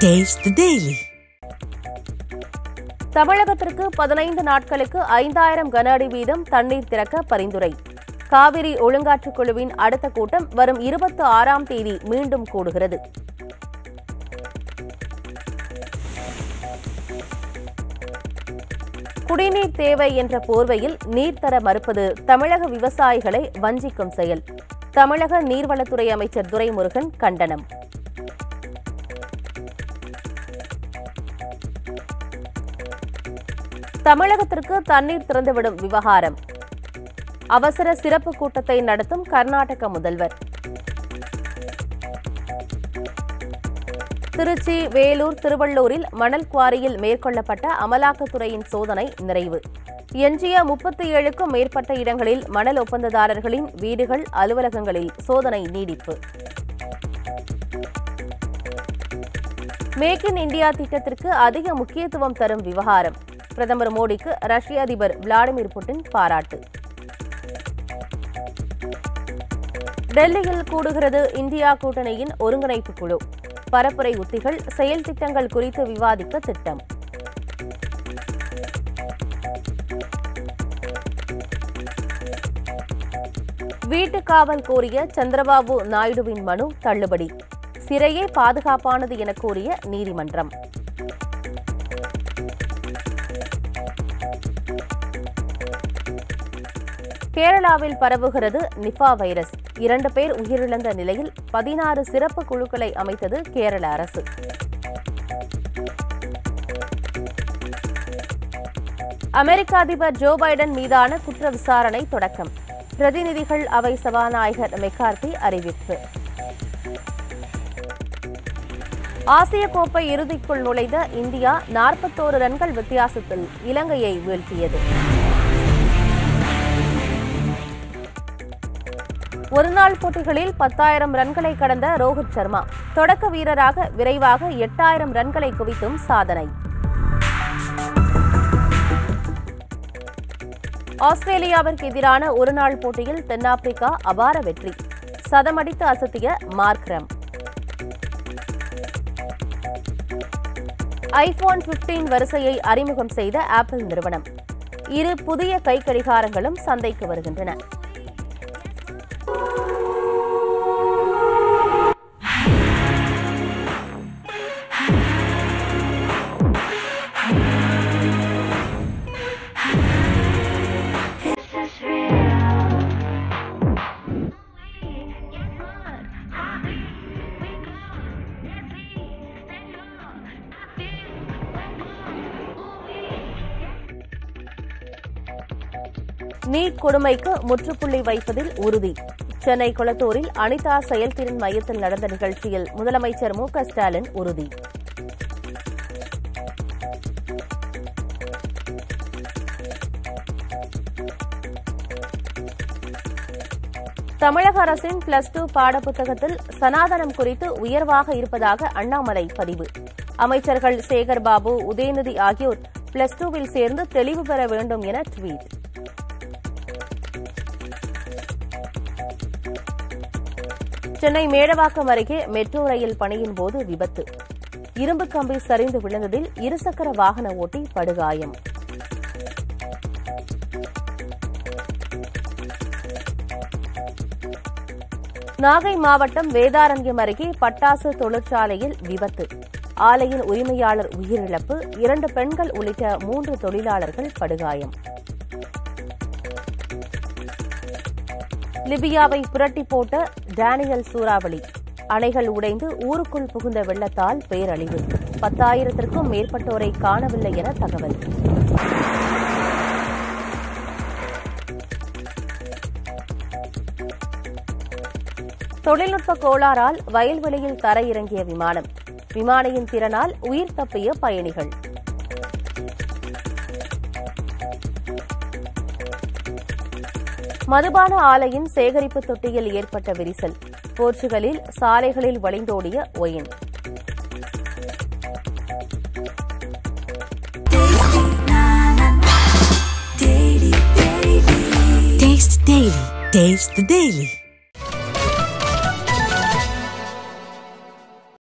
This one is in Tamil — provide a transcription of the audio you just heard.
Taste the Daily. தமிழகத்திற்கு பதினைந்து நாட்களுக்கு ஐந்தாயிரம் கன அடி வீதம் தண்ணீர் திறக்க பரிந்துரை காவிரி ஒழுங்காற்றுக் குழுவின் அடுத்த கூட்டம் வரும் இருபத்தி ஆறாம் தேதி மீண்டும் கூடுகிறது குடிநீர் தேவை என்ற போர்வையில் நீர் தர மறுப்பது தமிழக விவசாயிகளை வஞ்சிக்கும் செயல் தமிழக நீர்வளத்துறை அமைச்சர் துரைமுருகன் கண்டனம் தமிழகத்திற்கு தண்ணீர் திறந்துவிடும் விவகாரம் அவசர சிறப்பு கூட்டத்தை நடத்தும் கர்நாடக முதல்வர் திருச்சி வேலூர் திருவள்ளூரில் மணல் குவாரியில் மேற்கொள்ளப்பட்ட அமலாக்கத்துறையின் சோதனை நிறைவு எஞ்சிய முப்பத்தி ஏழுக்கும் மேற்பட்ட இடங்களில் மணல் ஒப்பந்ததாரர்களின் வீடுகள் அலுவலகங்களில் சோதனை நீடிப்பு மேக் இன் இந்தியா திட்டத்திற்கு அதிக முக்கியத்துவம் தரும் விவகாரம் பிரதமர் மோடிக்கு ரஷ்ய அதிபர் விளாடிமிர் புட்டின் பாராட்டு டெல்லியில் கூடுகிறது இந்தியா கூட்டணியின் ஒருங்கிணைப்பு குழு பரப்புரை உத்திகள் செயல் திட்டங்கள் குறித்து விவாதிக்க திட்டம் வீட்டு காவல் கோரிய சந்திரபாபு நாயுடுவின் மனு தள்ளுபடி சிறையே பாதுகாப்பானது என கூறிய நீதிமன்றம் கேரளாவில் பரவுகிறது நிபா வைரஸ் இரண்டு பேர் உயிரிழந்த நிலையில் பதினாறு சிறப்பு குழுக்களை அமைத்தது கேரள அரசு அமெரிக்க அதிபர் ஜோ பைடன் மீதான குற்ற விசாரணை தொடக்கம் பிரதிநிதிகள் அவை சபாநாயகர் மெக்கார்த்தி அறிவிப்பு ஆசிய கோப்பை இறுதிக்குள் நுழைந்த இந்தியா நாற்பத்தோரு ரன்கள் வித்தியாசத்தில் இலங்கையை வீழ்த்தியது ஒருநாள் போட்டிகளில் பத்தாயிரம் ரன்களை கடந்த ரோஹித் சர்மா தொடக்க வீரராக விரைவாக எட்டாயிரம் ரன்களை குவித்தும் சாதனை ஆஸ்திரேலியாவிற்கு எதிரான ஒருநாள் போட்டியில் தென்னாப்பிரிக்கா அபார வெற்றி சதமடித்து அசத்திய மார்க்ரம் ஐபோன் 15 வரிசையை அறிமுகம் செய்த ஆப்பிள் நிறுவனம் இரு புதிய கைக்கடிகாரங்களும் சந்தைக்கு வருகின்றன This is real. நீட் கொடுமைக்கு முற்றுப்புள்ளி வைப்பதில் உறுதி சென்னை குளத்தூரில் அனிதா செயல்திறன் மையத்தில் நடந்த நிகழ்ச்சியில் முதலமைச்சர் மு க ஸ்டாலின் உறுதி தமிழக அரசின் பிளஸ் டூ பாடப்புத்தகத்தில் சனாதனம் குறித்து உயர்வாக இருப்பதாக அண்ணாமலை பதிவு அமைச்சர்கள் சேகர் பாபு உதயநிதி ஆகியோர் பிளஸ் டூவில் சேர்ந்து தெளிவு பெற வேண்டும் என ட்வீட் சென்னை மேடவாக்கம் அருகே மெட்ரோ ரயில் பணியின் போது விபத்து இரும்பு கம்பி சரிந்து விழுந்ததில் இருசக்கர வாகன ஓட்டி படுகாயம் நாகை மாவட்டம் வேதாரண்யம் அருகே பட்டாசு தொழிற்சாலையில் விபத்து ஆலையின் உரிமையாளர் உயிரிழப்பு இரண்டு பெண்கள் உள்ளிட்ட மூன்று தொழிலாளர்கள் படுகாயம் லிபியாவை புரட்டி போட்ட டேனியல் சூறாவளி அணைகள் உடைந்து ஊருக்குள் புகுந்த வெள்ளத்தால் பேரழிவு பத்தாயிரத்திற்கும் மேற்பட்டோரை காணவில்லை என தகவல் தொழில்நுட்ப கோளாறால் வயல்வெளியில் தரையிறங்கிய விமானம் விமானியின் திறனால் உயிர் தப்பிய பயணிகள் மதுபான ஆலையின் சேகரிப்பு தொட்டியில் ஏற்பட்ட விரிசல் போர்ச்சுகலில் சாலைகளில் வழிந்தோடிய wine Taste the Daily. Taste the Daily.